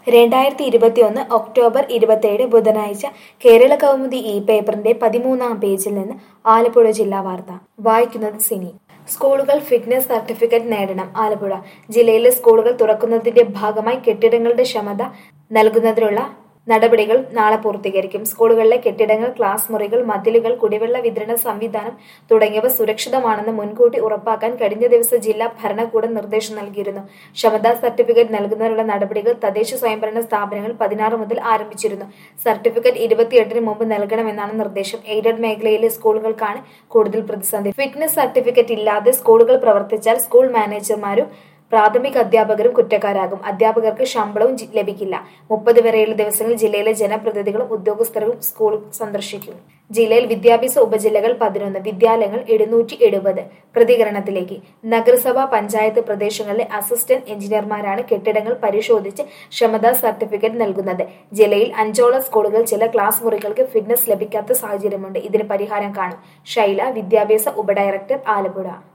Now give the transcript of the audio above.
രണ്ടായിരത്തി ഇരുപത്തിയൊന്ന് ഒക്ടോബർ ഇരുപത്തേഴ് ബുധനാഴ്ച കേരള കൗമുദി ഈ പേപ്പറിന്റെ പതിമൂന്നാം പേജിൽ നിന്ന് ആലപ്പുഴ ജില്ലാ വാർത്ത വായിക്കുന്നത് സിനി സ്കൂളുകൾ ഫിറ്റ്നസ് സർട്ടിഫിക്കറ്റ് നേടണം ആലപ്പുഴ ജില്ലയിലെ സ്കൂളുകൾ തുറക്കുന്നതിന്റെ ഭാഗമായി കെട്ടിടങ്ങളുടെ ക്ഷമത നൽകുന്നതിനുള്ള നടപടികൾ നാളെ പൂർത്തീകരിക്കും സ്കൂളുകളിലെ കെട്ടിടങ്ങൾ ക്ലാസ് മുറികൾ മതിലുകൾ കുടിവെള്ള വിതരണ സംവിധാനം തുടങ്ങിയവ സുരക്ഷിതമാണെന്ന് മുൻകൂട്ടി ഉറപ്പാക്കാൻ കഴിഞ്ഞ ദിവസം ജില്ലാ ഭരണകൂടം നിർദ്ദേശം നൽകിയിരുന്നു ക്ഷമതാ സർട്ടിഫിക്കറ്റ് നൽകുന്നതിനുള്ള നടപടികൾ തദ്ദേശ സ്വയംഭരണ സ്ഥാപനങ്ങൾ പതിനാറ് മുതൽ ആരംഭിച്ചിരുന്നു സർട്ടിഫിക്കറ്റ് ഇരുപത്തിയെട്ടിന് മുമ്പ് നൽകണമെന്നാണ് നിർദ്ദേശം എയ്ഡഡ് മേഖലയിലെ സ്കൂളുകൾക്കാണ് കൂടുതൽ പ്രതിസന്ധി ഫിറ്റ്നസ് സർട്ടിഫിക്കറ്റ് ഇല്ലാതെ സ്കൂളുകൾ പ്രവർത്തിച്ചാൽ സ്കൂൾ മാനേജർമാരും പ്രാഥമിക അധ്യാപകരും കുറ്റക്കാരാകും അധ്യാപകർക്ക് ശമ്പളവും ജി- ലഭിക്കില്ല മുപ്പത് വരെയുള്ള ദിവസങ്ങളിൽ ജില്ലയിലെ ജനപ്രതിനിധികളും ഉദ്യോഗസ്ഥരും സ്കൂൾ സന്ദർശിക്കും ജില്ലയിൽ വിദ്യാഭ്യാസ ഉപജില്ലകൾ പതിനൊന്ന് വിദ്യാലയങ്ങൾ എഴുന്നൂറ്റി എഴുപത് പ്രതികരണത്തിലേക്ക് നഗരസഭ പഞ്ചായത്ത് പ്രദേശങ്ങളിലെ അസിസ്റ്റന്റ് എഞ്ചിനീയർമാരാണ് കെട്ടിടങ്ങൾ പരിശോധിച്ച് ക്ഷമതാ സർട്ടിഫിക്കറ്റ് നൽകുന്നത് ജില്ലയിൽ അഞ്ചോളം സ്കൂളുകൾ ചില ക്ലാസ് മുറികൾക്ക് ഫിറ്റ്നസ് ലഭിക്കാത്ത സാഹചര്യമുണ്ട് ഇതിന് പരിഹാരം കാണും ഷൈല വിദ്യാഭ്യാസ ഉപഡയറക്ടർ ആലപ്പുഴ